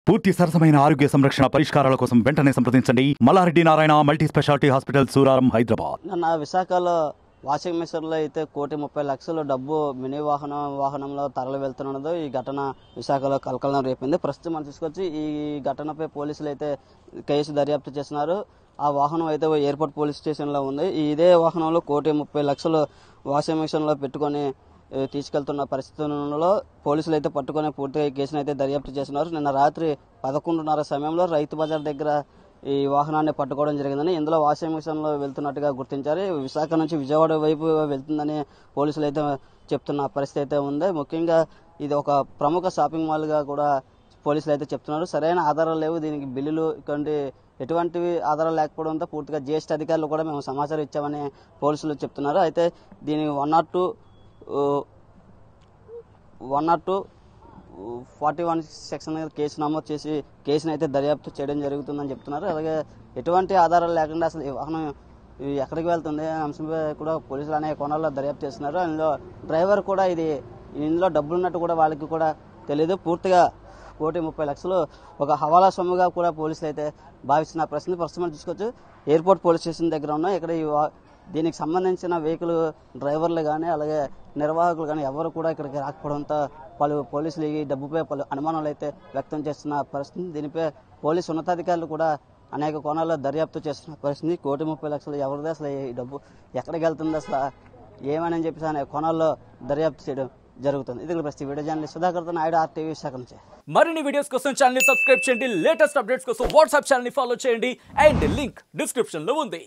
పూర్తి సరసమైన ఆరోగ్య సంరక్షణ పరిష్కారాల కోసం వెంటనే సంప్రదించండి Mallareddy Narayana multi speciality hospital Suraram Hyderabad నిన్న విశాఖలో వాషింగ్ మిషన్లో అయితే కోటి ముప్పై లక్షల డబ్బు మినీ వాహనం వాహనంలో తరలి వెళ్తున్నదో ఈ ఘటన విశాఖలో కలకలం రేపింది ప్రస్తుతం మనం తీసుకొచ్చి ఈ ఘటనపై పోలీసులు అయితే కేసు దర్యాప్తు చేస్తున్నారు ఆ వాహనం అయితే ఓ ఎయిర్పోర్ట్ పోలీస్ స్టేషన్లో ఉంది ఈ ఇదే వాహనంలో కోటి ముప్పై లక్షలు వాషింగ్ మిషన్లో పెట్టుకొని ఏ, తీసుకెళ్తున్న పరిస్థితులలో పోలీసులు అయితే పట్టుకొని పూర్తిగా ఈ కేసును అయితే దర్యాప్తు చేస్తున్నారు నిన్న రాత్రి పదకొండున్నర సమయంలో రైతు బజార్ దగ్గర ఈ వాహనాన్ని పట్టుకోవడం జరిగిందని ఇందులో వాషింగ్ మిషన్ లో వెళ్తున్నట్టుగా గుర్తించారు విశాఖ నుంచి విజయవాడ వైపు వెళ్తుందని పోలీసులు అయితే చెప్తున్న పరిస్థితి అయితే ఉంది ముఖ్యంగా ఇది ఒక ప్రముఖ షాపింగ్ మాల్ గా కూడా పోలీసులు అయితే చెప్తున్నారు సరైన ఆధారాలు లేవు దీనికి బిల్లులు ఇటువంటి ఎటువంటివి ఆధారాలు లేకపోవడంతో పూర్తిగా జిఎస్టీ అధికారులు కూడా మేము సమాచారం ఇచ్చామని పోలీసులు చెప్తున్నారు అయితే దీని one not two one not two forty one section case నమోదు చేసి కేసును అయితే దర్యాప్తు చేయడం జరుగుతుందని చెప్తున్నారు అలాగే ఎటువంటి ఆధారాలు లేకుండా అసలు ఈ వాహనం ఇది ఎక్కడికి వెళ్తుంది అనే అంశంపై కూడా పోలీసులు అనేక కోణాల్లో దర్యాప్తు చేస్తున్నారు అందులో డ్రైవర్ కూడా ఇది ఇందులో డబ్బులు ఉన్నట్టు కూడా వాళ్ళకి కూడా తెలియదు పూర్తిగా కోటి ముప్పై లక్షలు ఒక హవాలా సొమ్ముగా కూడా పోలీసులు అయితే భావిస్తున్న ప్రశ్న ప్రస్తుతం మనం చూసుకోవచ్చు ఎయిర్పోర్ట్ పోలీస్ స్టేషన్ దగ్గర ఉన్నాం ఇక్కడ ఈ వా- దీనికి సంబంధించిన వెహికల్ డ్రైవర్లు కానీ అలాగే నిర్వాహకులు కానీ ఎవరు కూడా ఇక్కడికి రాకపోవడంతో పలు పోలీసులు ఈ డబ్బుపై పలు అనుమానాలు అయితే వ్యక్తం చేస్తున్న పరిస్థితి దీనిపై పోలీసు ఉన్నతాధికారులు కూడా అనేక కోణాల్లో దర్యాప్తు చేస్తున్న పరిస్థితి కోటి ముప్పై లక్షలు ఎవరిది అసలు ఈ డబ్బు ఎక్కడికి వెళ్తుంది అసలు ఏమని చెప్పేసి అనే కోణాల్లో దర్యాప్తు చేయడం జరుగుతుంది ఇది ప్రస్తుత వీడియో జర్నలిస్ట్ సుధాకర్తో నాయుడు ఆర్టీవీ విశాఖ నుంచి మరిన్ని వీడియోస్ కోసం ఛానల్ ని సబ్స్క్రైబ్ చేయండి లేటెస్ట్ అప్డేట్స్ కోసం వాట్సాప్ ఛానల్ ని ఫాలో చేయండి అండ్ లింక్ డిస్క్రిప్షన్ లో ఉంది